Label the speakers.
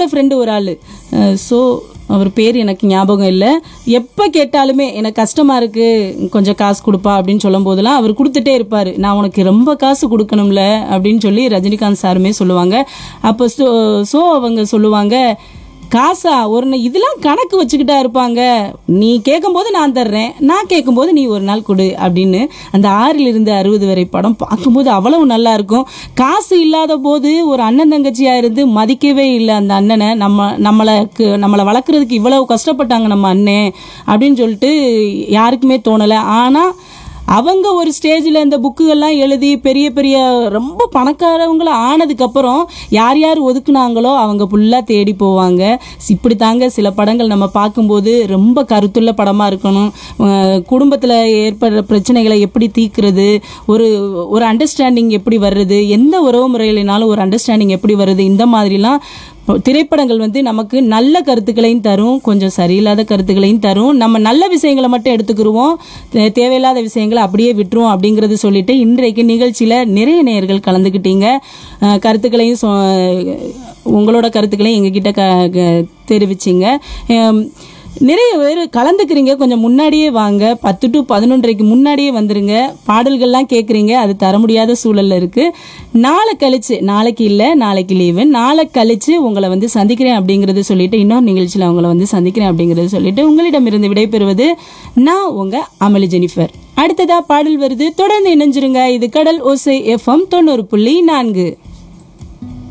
Speaker 1: friend ஒரு ஆள் so அவர் பேர் எனக்கு ஞாபகம் இல்லை எப்போ கேட்டாலுமே எனக்கு கஷ்டமாக இருக்குது கொஞ்சம் காசு கொடுப்பா அப்படின்னு சொல்லும் போதெல்லாம் அவர் கொடுத்துட்டே இருப்பார் நான் உனக்கு ரொம்ப காசு கொடுக்கணும்ல அப்படின்னு சொல்லி ரஜினிகாந்த் சாருமே சொல்லுவாங்க அப்போ ஸோ ஸோ அவங்க சொல்லுவாங்க காசா ஒரு நா- இதெல்லாம் கணக்கு வச்சுக்கிட்டா இருப்பாங்க நீ கேட்கும்போது நான் தர்றேன் நான் கேட்கும்போது நீ ஒரு நாள் கொடு அப்படின்னு அந்த ஆறிலிருந்து அறுபது வரை படம் பார்க்கும்போது அவ்வளவு நல்லா இருக்கும் காசு இல்லாத போது ஒரு அண்ணன் தங்கச்சியா இருந்து மதிக்கவே இல்லை அந்த அண்ணனை நம்ம நம்மளுக்கு நம்மளை வளர்க்குறதுக்கு இவ்வளவு கஷ்டப்பட்டாங்க நம்ம அண்ணன் அப்படின்னு சொல்லிட்டு யாருக்குமே தோணலை ஆனால் அவங்க ஒரு ஸ்டேஜில் இந்த புக்குகள்லாம் எழுதி பெரிய பெரிய ரொம்ப பணக்காரவங்கள ஆனதுக்கப்புறம் யார் யார் ஒதுக்குனாங்களோ அவங்க ஃபுல்லாக தேடி போவாங்க இப்படி தாங்க சில படங்கள் நம்ம பார்க்கும்போது ரொம்ப கருத்துள்ள படமாக இருக்கணும் குடும்பத்தில் ஏற்படுற பிரச்சனைகளை எப்படி தீர்க்கிறது ஒரு ஒரு அண்டர்ஸ்டாண்டிங் எப்படி வர்றது எந்த உறவு முறையினாலும் ஒரு அண்டர்ஸ்டாண்டிங் எப்படி வருது இந்த மாதிரிலாம் திரைப்படங்கள் வந்து நமக்கு நல்ல கருத்துக்களையும் தரும் கொஞ்சம் சரியில்லாத கருத்துக்களையும் தரும் நம்ம நல்ல விஷயங்களை மட்டும் எடுத்துக்கிருவோம் தே- தேவையில்லாத விஷயங்களை அப்படியே விட்டுருவோம் அப்படிங்கறது சொல்லிட்டு இன்றைக்கு நிகழ்ச்சியில நிறைய நேயர்கள் கலந்துக்கிட்டீங்க அஹ், கருத்துக்களையும் சொ- உங்களோட கருத்துக்களையும் எங்ககிட்ட க க- தெரிவிச்சிங்க அம், நிறைய பேர் கலந்துக்கிறீங்க கொஞ்சம் முன்னாடியே வாங்க பத்து டு பதினொன்றரைக்கு முன்னாடியே வந்துருங்க பாடல்கள்லாம் கேட்குறீங்க அது தர முடியாத சூழல்ல இருக்கு நாளை கழிச்சு நாளைக்கு இல்லை நாளைக்கு லீவு நாளை கழிச்சு உங்களை வந்து சந்திக்கிறேன் அப்படிங்கறத சொல்லிட்டு இன்னொரு நிகழ்ச்சியில் உங்களை வந்து சந்திக்கிறேன் அப்படிங்கறத சொல்லிட்டு உங்களிடமிருந்து விடைபெறுவது நான் உங்க அமளி ஜெனிஃபர் அடுத்ததா பாடல் வருது தொடர்ந்து இணைஞ்சிருங்க இது கடல் ஓசை எஃப்எம் தொண்ணூறு புள்ளி நான்கு